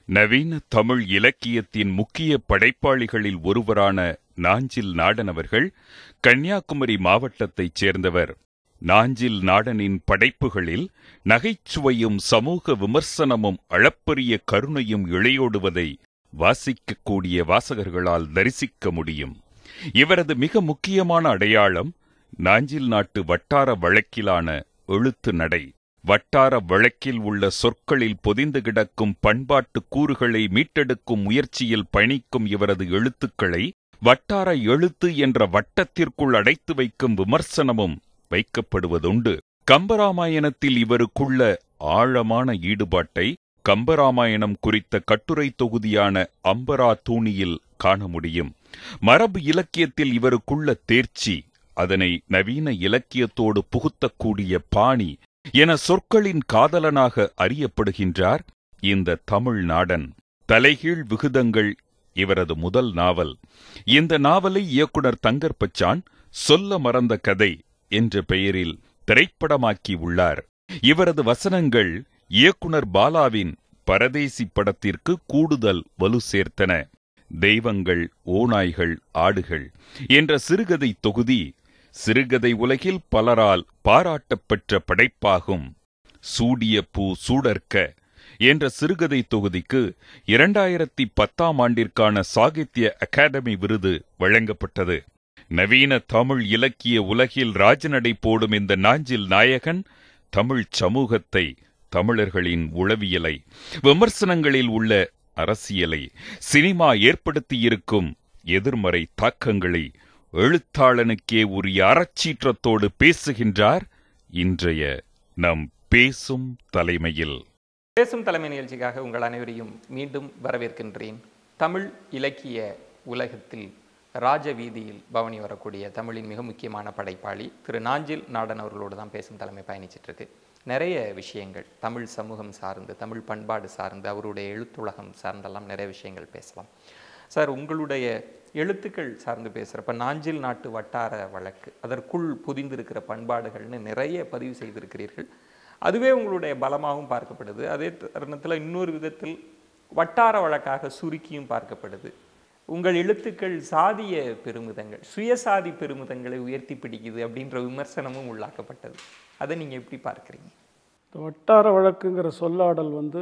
நவீன தமிழ் இலக்கியத்தின் முக்கிய படைப்பாளிகளில் ஒருவரான நாஞ்சில் நாடன் அவர்கள் கன்னியாகுமரி மாவட்டத்தைச் சேர்ந்தவர் நாஞ்சில் நாடனின் படைப்புகளில் நகைச்சுவையும் சமூக விமர்சனமும் அளப்பரிய கருணையும் இழையோடுவதை வாசிக்கக்கூடிய வாசகர்களால் தரிசிக்க முடியும் இவரது மிக முக்கியமான அடையாளம் நாஞ்சில் நாட்டு வட்டார வழக்கிலான எழுத்து நடை வட்டார வழக்கில் உள்ள சொற்களில் பொதிந்து கிடக்கும் பண்பாட்டு கூறுகளை மீட்டெடுக்கும் முயற்சியில் பயணிக்கும் இவரது எழுத்துக்களை வட்டார எழுத்து என்ற வட்டத்திற்குள் அடைத்து வைக்கும் விமர்சனமும் வைக்கப்படுவதுண்டு கம்பராமாயணத்தில் இவருக்குள்ள ஆழமான ஈடுபாட்டை கம்பராமாயணம் குறித்த கட்டுரை தொகுதியான அம்பரா தூணியில் காண முடியும் மரபு இலக்கியத்தில் இவருக்குள்ள தேர்ச்சி அதனை நவீன இலக்கியத்தோடு புகுத்தக்கூடிய பாணி என சொற்களின் காதலனாக அறியப்படுகின்றார் இந்த தமிழ் நாடன் தலைகீழ் விகுதங்கள் இவரது முதல் நாவல் இந்த நாவலை இயக்குனர் தங்கர் பச்சான் சொல்ல மறந்த கதை என்ற பெயரில் திரைப்படமாக்கி உள்ளார் இவரது வசனங்கள் இயக்குனர் பாலாவின் பரதேசி படத்திற்கு கூடுதல் வலு சேர்த்தன தெய்வங்கள் ஓநாய்கள் ஆடுகள் என்ற சிறுகதை தொகுதி சிறுகதை உலகில் பலரால் பாராட்டப்பெற்ற படைப்பாகும் சூடிய பூ சூடர்க்க என்ற சிறுகதை தொகுதிக்கு இரண்டாயிரத்தி பத்தாம் ஆண்டிற்கான சாகித்ய அகாடமி விருது வழங்கப்பட்டது நவீன தமிழ் இலக்கிய உலகில் ராஜநடை போடும் இந்த நாஞ்சில் நாயகன் தமிழ் சமூகத்தை தமிழர்களின் உளவியலை விமர்சனங்களில் உள்ள அரசியலை சினிமா ஏற்படுத்தியிருக்கும் எதிர்மறை தாக்கங்களை எழுத்தாளனுக்கே உரிய அறச்சீற்றத்தோடு பேசுகின்றார் இன்றைய நம் பேசும் தலைமையில் பேசும் தலைமை நிகழ்ச்சிக்காக உங்கள் அனைவரையும் மீண்டும் வரவேற்கின்றேன் தமிழ் இலக்கிய உலகத்தில் ராஜ வீதியில் பவனி வரக்கூடிய தமிழின் மிக முக்கியமான படைப்பாளி திரு நாஞ்சில் நாடன் அவர்களோடு தான் பேசும் தலைமை பயணிச்சிட்டு இருக்கு நிறைய விஷயங்கள் தமிழ் சமூகம் சார்ந்து தமிழ் பண்பாடு சார்ந்து அவருடைய எழுத்துலகம் சார்ந்தெல்லாம் நிறைய விஷயங்கள் பேசலாம் சார் உங்களுடைய எழுத்துக்கள் சார்ந்து பேசுகிறப்ப நாஞ்சில் நாட்டு வட்டார வழக்கு அதற்குள் புதிந்திருக்கிற பண்பாடுகள்னு நிறைய பதிவு செய்திருக்கிறீர்கள் அதுவே உங்களுடைய பலமாகவும் பார்க்கப்படுது அதே தருணத்தில் இன்னொரு விதத்தில் வட்டார வழக்காக சுருக்கியும் பார்க்கப்படுது உங்கள் எழுத்துக்கள் சாதிய பெருமிதங்கள் சுயசாதி பெருமிதங்களை உயர்த்தி பிடிக்குது அப்படின்ற விமர்சனமும் உள்ளாக்கப்பட்டது அதை நீங்கள் எப்படி பார்க்குறீங்க இந்த வட்டார வழக்குங்கிற சொல்லாடல் வந்து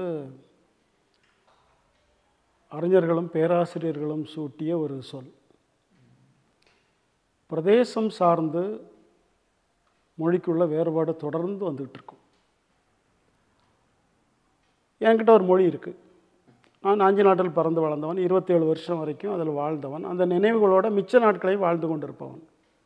அறிஞர்களும் பேராசிரியர்களும் சூட்டிய ஒரு சொல் பிரதேசம் சார்ந்து மொழிக்குள்ள வேறுபாடு தொடர்ந்து வந்துகிட்டு இருக்கும் என்கிட்ட ஒரு மொழி இருக்குது நான் நாஞ்சி நாட்டில் பிறந்து வளர்ந்தவன் இருபத்தேழு வருஷம் வரைக்கும் அதில் வாழ்ந்தவன் அந்த நினைவுகளோட மிச்ச நாட்களை வாழ்ந்து கொண்டிருப்பவன்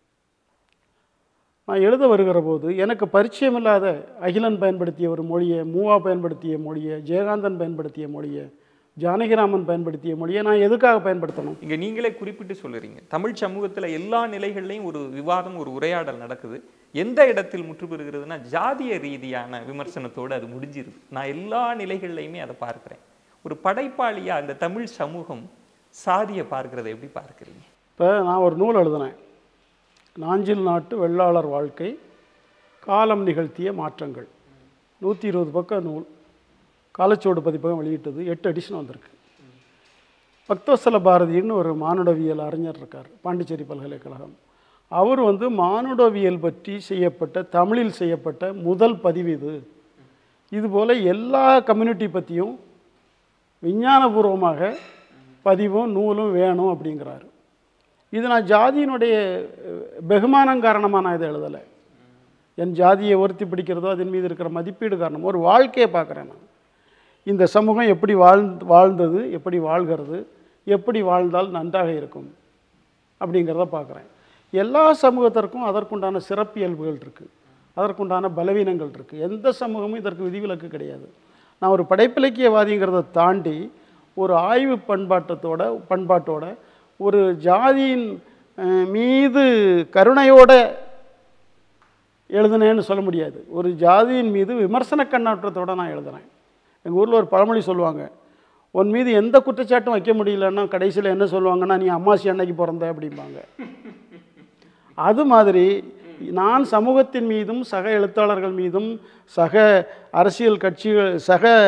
நான் எழுத வருகிற போது எனக்கு பரிச்சயமில்லாத அகிலன் பயன்படுத்திய ஒரு மொழியை மூவா பயன்படுத்திய மொழியை ஜெயகாந்தன் பயன்படுத்திய மொழியை ஜானகிராமன் பயன்படுத்திய மொழியை நான் எதுக்காக பயன்படுத்தணும் இங்கே நீங்களே குறிப்பிட்டு சொல்லுறீங்க தமிழ் சமூகத்தில் எல்லா நிலைகள்லையும் ஒரு விவாதம் ஒரு உரையாடல் நடக்குது எந்த இடத்தில் முற்று பெறுகிறதுனா ஜாதிய ரீதியான விமர்சனத்தோடு அது முடிஞ்சிருது நான் எல்லா நிலைகள்லையுமே அதை பார்க்குறேன் ஒரு படைப்பாளியா அந்த தமிழ் சமூகம் சாதியை பார்க்கறதை எப்படி பார்க்குறீங்க இப்போ நான் ஒரு நூல் எழுதினேன் நாஞ்சில் நாட்டு வெள்ளாளர் வாழ்க்கை காலம் நிகழ்த்திய மாற்றங்கள் நூற்றி இருபது பக்கம் நூல் காலச்சோடு பதிப்பகம் வெளியிட்டது எட்டு எடிஷன் வந்திருக்கு பக்தவசல பாரதின்னு ஒரு மானுடவியல் அறிஞர் இருக்கார் பாண்டிச்சேரி பல்கலைக்கழகம் அவர் வந்து மானுடவியல் பற்றி செய்யப்பட்ட தமிழில் செய்யப்பட்ட முதல் பதிவு இது இதுபோல் எல்லா கம்யூனிட்டி பற்றியும் விஞ்ஞானபூர்வமாக பதிவும் நூலும் வேணும் அப்படிங்கிறாரு இது நான் ஜாதியினுடைய பெகுமானம் காரணமாக நான் இதை எழுதலை என் ஜாதியை ஒருத்தி பிடிக்கிறதோ அதன் மீது இருக்கிற மதிப்பீடு காரணம் ஒரு வாழ்க்கையை பார்க்குறேன் நான் இந்த சமூகம் எப்படி வாழ் வாழ்ந்தது எப்படி வாழ்கிறது எப்படி வாழ்ந்தால் நன்றாக இருக்கும் அப்படிங்கிறத பார்க்குறேன் எல்லா சமூகத்திற்கும் அதற்குண்டான சிறப்பியல்புகள் இருக்குது அதற்குண்டான பலவீனங்கள் இருக்குது எந்த சமூகமும் இதற்கு விதிவிலக்கு கிடையாது நான் ஒரு படைப்பிலக்கியவாதிங்கிறத தாண்டி ஒரு ஆய்வு பண்பாட்டத்தோட பண்பாட்டோட ஒரு ஜாதியின் மீது கருணையோட எழுதுனேன்னு சொல்ல முடியாது ஒரு ஜாதியின் மீது விமர்சன கண்ணோட்டத்தோடு நான் எழுதுனேன் எங்கள் ஊரில் ஒரு பழமொழி சொல்லுவாங்க உன் மீது எந்த குற்றச்சாட்டும் வைக்க முடியலன்னா கடைசியில் என்ன சொல்லுவாங்கன்னா நீ அம்மாசி அன்னைக்கு பிறந்த அப்படிம்பாங்க அது மாதிரி நான் சமூகத்தின் மீதும் சக எழுத்தாளர்கள் மீதும் சக அரசியல் கட்சிகள் சக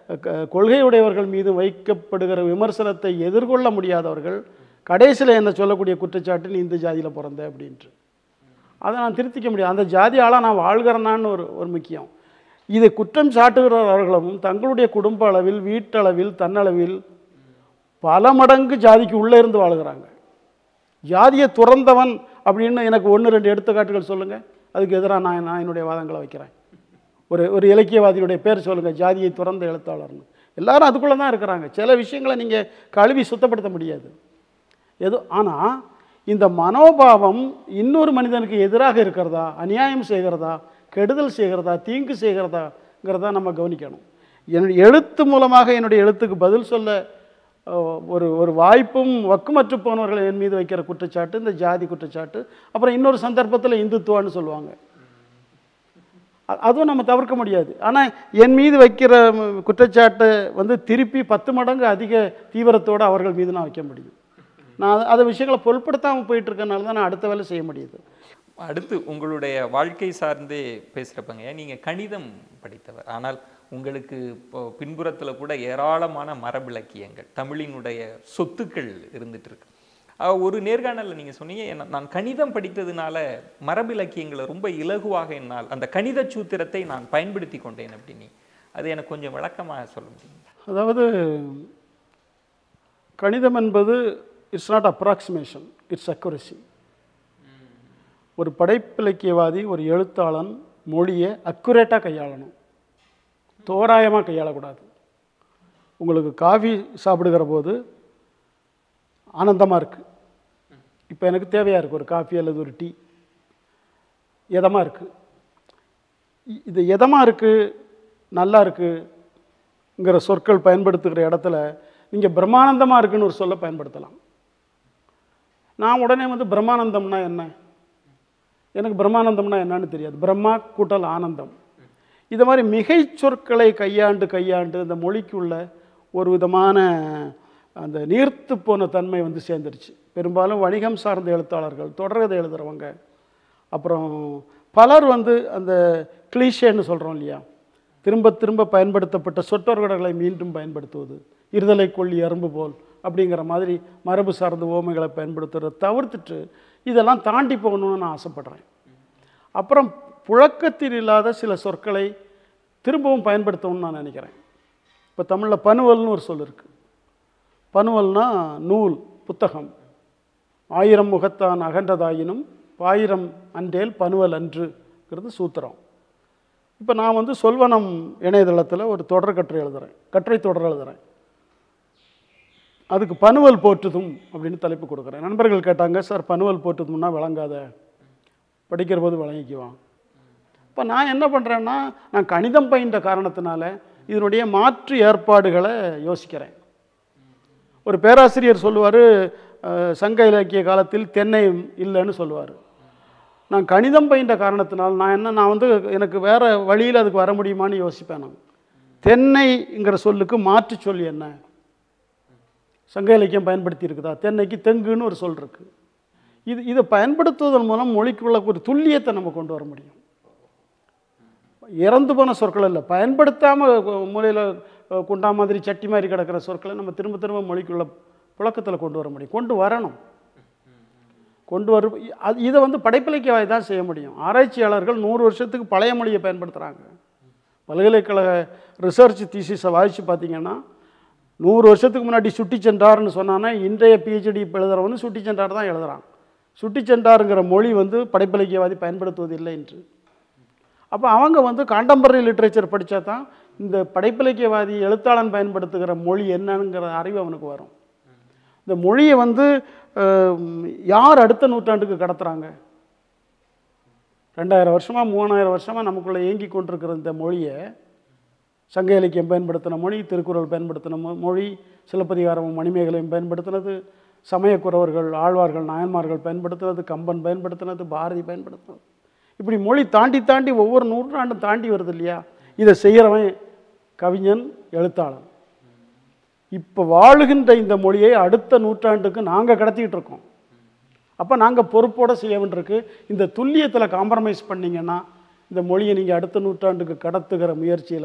க- கொள்கையுடையவர்கள் மீது வைக்கப்படுகிற விமர்சனத்தை எதிர்கொள்ள முடியாதவர்கள் கடைசியில் என்ன சொல்லக்கூடிய குற்றச்சாட்டு நீ இந்த ஜாதியில் பிறந்த அப்படின்ட்டு அதை நான் திருத்திக்க முடியும் அந்த ஜாதியால் நான் வாழ்கிறேனான்னு ஒரு ஒரு முக்கியம் இதை குற்றம் சாட்டுகிறவர்களும் தங்களுடைய குடும்ப அளவில் வீட்டளவில் தன்னளவில் பல மடங்கு ஜாதிக்கு உள்ளே இருந்து வாழுகிறாங்க ஜாதியை துறந்தவன் அப்படின்னு எனக்கு ஒன்று ரெண்டு எடுத்துக்காட்டுகள் சொல்லுங்கள் அதுக்கு எதிராக நான் நான் என்னுடைய வாதங்களை வைக்கிறேன் ஒரு ஒரு இலக்கியவாதியுடைய பேர் சொல்லுங்கள் ஜாதியை துறந்த எழுத்தாளர்னு எல்லாரும் அதுக்குள்ளே தான் இருக்கிறாங்க சில விஷயங்களை நீங்கள் கழுவி சுத்தப்படுத்த முடியாது எது ஆனால் இந்த மனோபாவம் இன்னொரு மனிதனுக்கு எதிராக இருக்கிறதா அநியாயம் செய்கிறதா கெடுதல் செய்கிறதா தீங்கு செய்கிறதாங்கிறத நம்ம கவனிக்கணும் என்னுடைய எழுத்து மூலமாக என்னுடைய எழுத்துக்கு பதில் சொல்ல அஹ், ஒரு ஒரு வாய்ப்பும் வக்குமற்று போனவர்கள் என் மீது வைக்கிற குற்றச்சாட்டு இந்த ஜாதி குற்றச்சாட்டு அப்புறம் இன்னொரு சந்தர்ப்பத்தில் இந்துத்துவான்னு சொல்லுவாங்க அ- அதுவும் நம்ம தவிர்க்க முடியாது ஆனால் என் மீது வைக்கிற ம், குற்றச்சாட்டை வந்து திருப்பி பத்து மடங்கு அதிக தீவிரத்தோடு அவர்கள் மீது நான் வைக்க முடியும் நான் அது- அந்த விஷயங்களை பொருட்படுத்தாமல் போயிட்டு இருக்கனால தான் நான் அடுத்த வேலை செய்ய முடியுது அடுத்து உங்களுடைய வாழ்க்கை சார்ந்தே பேசுகிறப்பங்க நீங்கள் கணிதம் படித்தவர் ஆனால் உங்களுக்கு இப்போ பின்புறத்தில் கூட ஏராளமான மரபிலக்கியங்கள் தமிழினுடைய சொத்துக்கள் இருந்துட்டு இருக்கு அஹ் ஒரு நேர்காணலில் நீங்கள் சொன்னீங்க "என்ன- நான் கணிதம் படித்ததுனால மரபிலக்கியங்களை ரொம்ப இலகுவாக என்னால் அந்த கணித சூத்திரத்தை நான் பயன்படுத்தி கொண்டேன் அப்படின்னு அது எனக்கு கொஞ்சம் விளக்கமாக சொல்ல முடியுங்களா அதாவது கணிதம் என்பது it's not approximation it's accuracy ஒரு படைப்பிலக்கியவாதி ஒரு எழுத்தாளன் மொழியை அக்குரேட்டாக கையாளணும் தோராயமாக கையாளக்கூடாது உங்களுக்கு காஃபி சாப்பிடுகிற போது ஆனந்தமாக இருக்குது இப்போ எனக்கு தேவையாக இருக்குது ஒரு காஃபி அல்லது ஒரு டீ எதமாக இருக்குது இது எதமாக இருக்குது நல்லா இருக்குங்கிற சொற்கள் பயன்படுத்துகிற இடத்துல நீங்கள் பிரம்மானந்தமாக இருக்குன்னு ஒரு சொல்ல பயன்படுத்தலாம் நான் உடனே வந்து பிரம்மானந்தம்னா என்ன எனக்கு பிரம்மானந்தம்னா என்னன்னு தெரியாது பிரம்மா கூட்டல் ஆனந்தம் இது மாதிரி மிகை சொற்களை கையாண்டு கையாண்டு இந்த மொழிக்குள்ள ஒரு விதமான அந்த நீர்த்து போன தன்மை வந்து சேர்ந்துருச்சு பெரும்பாலும் வணிகம் சார்ந்த எழுத்தாளர்கள் தொடர்கதை எழுதுகிறவங்க அப்புறம் பலர் வந்து அந்த கிளீஷேன்னு சொல்கிறோம் இல்லையா திரும்ப திரும்ப பயன்படுத்தப்பட்ட சொற்றொடர்களை மீண்டும் பயன்படுத்துவது இருதலை கொள்ளி அரும்பு போல் அப்படிங்கிற மாதிரி மரபு சார்ந்த ஓமைகளை பயன்படுத்துறத தவிர்த்துட்டு இதெல்லாம் தாண்டி போகணும்னு நான் ஆசைப்படுறேன் அப்புறம் புழக்கத்தில் இல்லாத சில சொற்களை திரும்பவும் பயன்படுத்தணும்னு நான் நினைக்கிறேன் இப்போ தமிழில் பனுவல்னு ஒரு சொல் இருக்குது பனுவல்னா நூல் புத்தகம் ஆயிரம் முகத்தான் அகன்றதாயினும் பாயிரம் அன்றேல் பனுவல் அன்றுங்கிறது சூத்திரம் இப்போ நான் வந்து சொல்வனம் இணையதளத்தில் ஒரு தொடர் கட்டுரை எழுதுகிறேன் கட்டுரை தொடர் எழுதுகிறேன் அதுக்கு பனுவல் போற்றுதும் அப்படின்னு தலைப்பு கொடுக்குறேன் நண்பர்கள் கேட்டாங்க சார் பனுவல் போற்றுதும்னா விளங்காத படிக்கிற போது விளங்கிக்குவான் இப்போ நான் என்ன பண்ணுறேன்னா நான் கணிதம் பயின்ற காரணத்தினால இதனுடைய மாற்று ஏற்பாடுகளை யோசிக்கிறேன் ஒரு பேராசிரியர் சொல்லுவார் சங்க இலக்கிய காலத்தில் தென்னை இல்லைன்னு சொல்லுவார் நான் கணிதம் பயின்ற காரணத்தினால் நான் என்ன நான் வந்து எனக்கு வேறு வழியில் அதுக்கு வர முடியுமான்னு யோசிப்பேன் நான் தென்னைங்கிற சொல்லுக்கு மாற்று சொல் என்ன சங்க இலக்கியம் பயன்படுத்தி இருக்குதா தென்னைக்கு தெங்குன்னு ஒரு சொல் இருக்குது இது இதை பயன்படுத்துவதன் மூலம் மொழிக்குள்ள ஒரு துல்லியத்தை நம்ம கொண்டு வர முடியும் இறந்து போன சொற்கள் இல்லை பயன்படுத்தாமல் மூலையில் குண்டா மாதிரி சட்டி மாதிரி கிடக்கிற சொற்களை நம்ம திரும்ப திரும்ப மொழிக்குள்ள புழக்கத்தில் கொண்டு வர முடியும் கொண்டு வரணும் கொண்டு வரும் அது இதை வந்து படைப்பிலக்கியவாய் தான் செய்ய முடியும் ஆராய்ச்சியாளர்கள் நூறு வருஷத்துக்கு பழைய மொழியை பயன்படுத்துகிறாங்க பல்கலைக்கழக ரிசர்ச் தீசிஸை வாசித்து பார்த்தீங்கன்னா நூறு வருஷத்துக்கு முன்னாடி சுட்டி சென்றார்னு சொன்னான்னா இன்றைய பிஹெச்டி இப்போ எழுதுறவனு சுட்டி சென்றார் தான் எழுதுறான் சுட்டி சென்றாருங்கிற மொழி வந்து படைப்பிலக்கியவாதி பயன்படுத்துவதில்லை என்று அப்போ அவங்க வந்து காண்டம்பரரி லிட்ரேச்சர் படித்தா தான் இந்த படைப்பிலக்கியவாதி எழுத்தாளன் பயன்படுத்துகிற மொழி என்னங்கிற அறிவு அவனுக்கு வரும் இந்த மொழியை வந்து அஹ், யார் அடுத்த நூற்றாண்டுக்கு கடத்துறாங்க ரெண்டாயிரம் வருஷமாக மூணாயிரம் வருஷமாக நமக்குள்ளே இயங்கி கொண்டிருக்கிற இந்த மொழியை சங்க இலக்கியம் பயன்படுத்தின மொழி திருக்குறள் பயன்படுத்தின மொ- மொழி சிலப்பதிகாரமும் மணிமேகலையும் பயன்படுத்தினது சமயக்குறவர்கள் ஆழ்வார்கள் நாயன்மார்கள் பயன்படுத்தினது கம்பன் பயன்படுத்தினது பாரதி பயன்படுத்தினது இப்படி மொழி தாண்டி தாண்டி ஒவ்வொரு நூற்றாண்டும் தாண்டி வருது இல்லையா இதை செய்கிறவன் கவிஞன் எழுத்தாளன் இப்போ வாழுகின்ற இந்த மொழியை அடுத்த நூற்றாண்டுக்கு நாங்கள் கடத்திக்கிட்டு இருக்கோம் அப்போ நாங்கள் பொறுப்போடு செய்ய வேண்டியிருக்கு இந்த துல்லியத்தில் காம்ப்ரமைஸ் பண்ணீங்கன்னா இந்த மொழியை நீங்கள் அடுத்த நூற்றாண்டுக்கு கடத்துகிற முயற்சியில்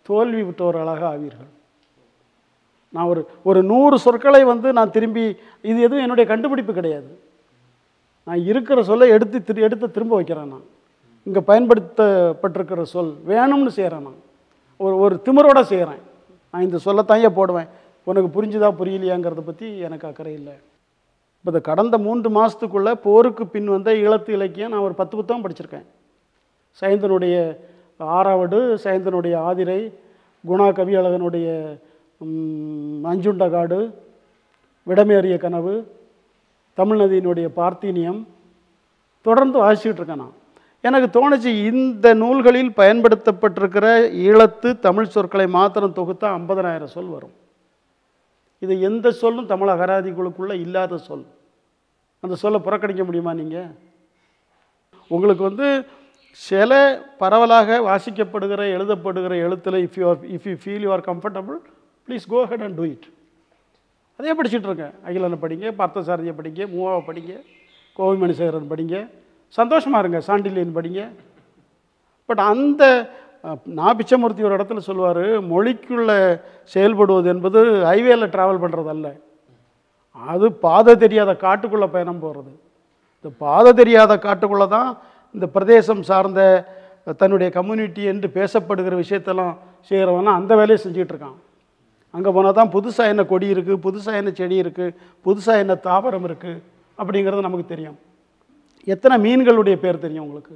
தோல்வி விட்டவர்களாக ஆவீர்கள் நான் ஒரு ஒரு நூறு சொற்களை வந்து நான் திரும்பி இது எதுவும் என்னுடைய கண்டுபிடிப்பு கிடையாது நான் இருக்கிற சொல்லை எடுத்து திரு எடுத்து திரும்ப வைக்கிறேன் நான் இங்கே பயன்படுத்தப்பட்டிருக்கிற சொல் வேணும்னு செய்கிறேன் நான் ஒரு ஒரு திமிரோட செய்கிறேன் நான் இந்த சொல்லத்தான் ஏன் போடுவேன் உனக்கு புரிஞ்சுதா புரியலையாங்கிறத பற்றி எனக்கு அக்கறை இல்லை இப்போ இந்த கடந்த மூன்று மாதத்துக்குள்ளே போருக்கு பின் வந்த ஈழத்து இலக்கியம் நான் ஒரு பத்து புத்தகம் படிச்சிருக்கேன் சைந்தனுடைய ஆறாவடு சைந்தனுடைய ஆதிரை குணா கவியழகனுடைய ம், அஞ்சுண்ட காடு விடமேறிய கனவு தமிழ்நதியினுடைய பார்த்தீனியம் தொடர்ந்து வாசிச்சுட்டு இருக்கேன் நான் எனக்கு தோணுச்சு இந்த நூல்களில் பயன்படுத்தப்பட்டிருக்கிற ஈழத்து தமிழ் சொற்களை மாத்திரம் தொகுத்தா ஐம்பதனாயிரம் சொல் வரும் இது எந்த சொல்லும் தமிழ் அகராதிகளுக்குள்ளே இல்லாத சொல் அந்த சொல்லை புறக்கணிக்க முடியுமா நீங்கள் உங்களுக்கு வந்து சில பரவலாக வாசிக்கப்படுகிற எழுதப்படுகிற எழுத்தில் if you are if you feel you are comfortable please go ahead and do it அதே படிச்சுட்டு இருக்கேன் அகிலனை படிங்க பார்த்தசாரதியை படிங்க மூவாவை படிங்க கோவிமணி சேகரன் படிங்க சந்தோஷமாக இருங்க சாண்டிலியன் படிங்க பட் அந்த அஹ், நான் பிச்சமூர்த்தி ஒரு இடத்துல சொல்லுவார் மொழிக்குள்ள செயல்படுவது என்பது ஹைவேல ட்ராவல் பண்ணுறதல்ல அது பாதை தெரியாத காட்டுக்குள்ளே பயணம் போகிறது இந்த பாதை தெரியாத காட்டுக்குள்ளே தான் இந்த பிரதேசம் சார்ந்த தன்னுடைய கம்யூனிட்டி என்று பேசப்படுகிற விஷயத்தெல்லாம் செய்கிறவன்லாம் அந்த வேலையை செஞ்சுட்டு இருக்கான் அங்கே போனால் தான் புதுசாக என்ன கொடி இருக்குது புதுசாக என்ன செடி இருக்குது புதுசாக என்ன தாவரம் இருக்குது அப்படிங்கிறது நமக்கு தெரியும் எத்தனை மீன்களுடைய பேர் தெரியும் உங்களுக்கு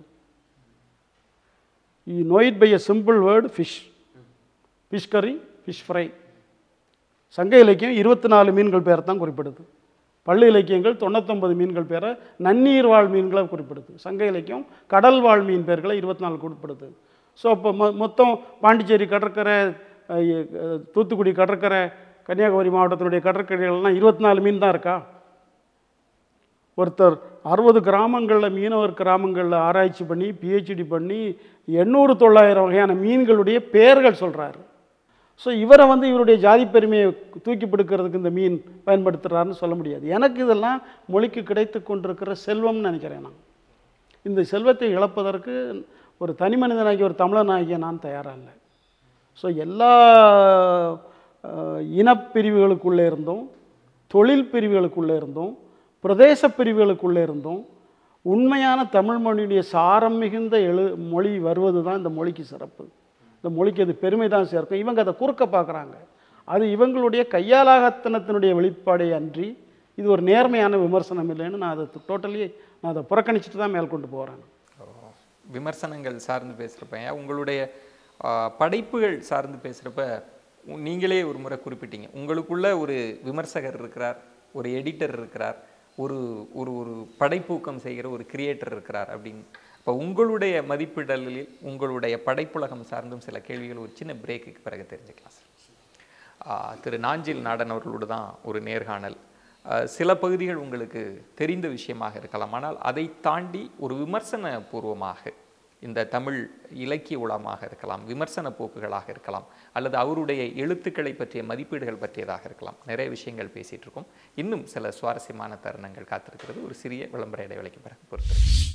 you know it by a simple word fish fish curry fish fry சங்க இலக்கியம் இருபத்தி நாலு மீன்கள் பேரை தான் குறிப்பிடுது பள்ளி இலக்கியங்கள் தொண்ணூத்தொன்பது மீன்கள் பேரை நன்னீர் வாழ் மீன்களை குறிப்பிடுது சங்க இலக்கியம் கடல் வாழ் மீன் பேர்களை இருபத்தி நாலு குறிப்பிடுது ஸோ இப்போ மொ மொத்தம் பாண்டிச்சேரி கடற்கரை அஹ், அஹ், தூத்துக்குடி கடற்கரை கன்னியாகுமரி மாவட்டத்தினுடைய கடற்கரைகள்லாம் இருபத்தி நாலு மீன் தான் இருக்கா ஒருத்தர் அறுபது கிராமங்களில் மீனவர் கிராமங்களில் ஆராய்ச்சி பண்ணி பிஹெச்டி பண்ணி எண்ணூறு தொள்ளாயிரம் வகையான மீன்களுடைய பெயர்கள் சொல்கிறாரு ஸோ இவரை வந்து இவருடைய ஜாதி பெருமையை தூக்கி பிடிக்கிறதுக்கு இந்த மீன் பயன்படுத்துகிறாருன்னு சொல்ல முடியாது எனக்கு இதெல்லாம் மொழிக்கு கிடைத்து கொண்டிருக்கிற செல்வம்னு நினைக்கிறேன் நான் இந்த செல்வத்தை இழப்பதற்கு ஒரு தனி மனிதனாகி ஒரு தமிழனாகிய நான் தயாராக இல்லை ஸோ எல்லா அஹ், இனப்பிரிவுகளுக்குள்ளே இருந்தும் தொழில் பிரிவுகளுக்குள்ளே இருந்தும் பிரதேச பிரிவுகளுக்குள்ளே இருந்தும் உண்மையான தமிழ் மொழியுடைய சாரம் மிகுந்த எழு மொழி வருவது தான் இந்த மொழிக்கு சிறப்பு இந்த மொழிக்கு அது பெருமை தான் சேர்க்கும் இவங்க அதை குறுக்க பார்க்குறாங்க அது இவங்களுடைய கையாலாகத்தனத்தினுடைய வெளிப்பாடே அன்றி இது ஒரு நேர்மையான விமர்சனம் இல்லைன்னு நான் அதை டோட்டலி நான் அதை புறக்கணிச்சிட்டு தான் மேல் கொண்டு போகிறேன் விமர்சனங்கள் சார்ந்து பேசுகிறப்ப உங்களுடைய ஆ, படைப்புகள் சார்ந்து பேசுகிறப்ப நீங்களே ஒரு முறை குறிப்பிட்டீங்க உங்களுக்குள்ள ஒரு விமர்சகர் இருக்கிறார் ஒரு எடிட்டர் இருக்கிறார் ஒரு ஒரு ஒரு படைப்பூக்கம் செய்கிற ஒரு கிரியேட்டர் இருக்கிறார் அப்படின்னு இப்போ உங்களுடைய மதிப்பிடலில் உங்களுடைய படைப்புலகம் சார்ந்தும் சில கேள்விகள் ஒரு சின்ன பிரேக்குக்கு பிறகு தெரிஞ்சுக்கலாம் சார் ஆ, திரு நாஞ்சில் நாடன் அவர்களோடு தான் ஒரு நேர்காணல் ஆ, சில பகுதிகள் உங்களுக்கு தெரிந்த விஷயமாக இருக்கலாம் ஆனால் அதை தாண்டி ஒரு விமர்சன பூர்வமாக இந்த தமிழ் இலக்கிய உளமாக இருக்கலாம் விமர்சன போக்குகளாக இருக்கலாம் அல்லது அவருடைய எழுத்துக்களை பற்றிய மதிப்பீடுகள் பற்றியதாக இருக்கலாம் நிறைய விஷயங்கள் பேசிட்டு இருக்கோம் இன்னும் சில சுவாரஸ்யமான தருணங்கள் காத்திருக்கிறது ஒரு சிறிய விளம்பர இடைவேளைக்கு பிறகு பொறுத்து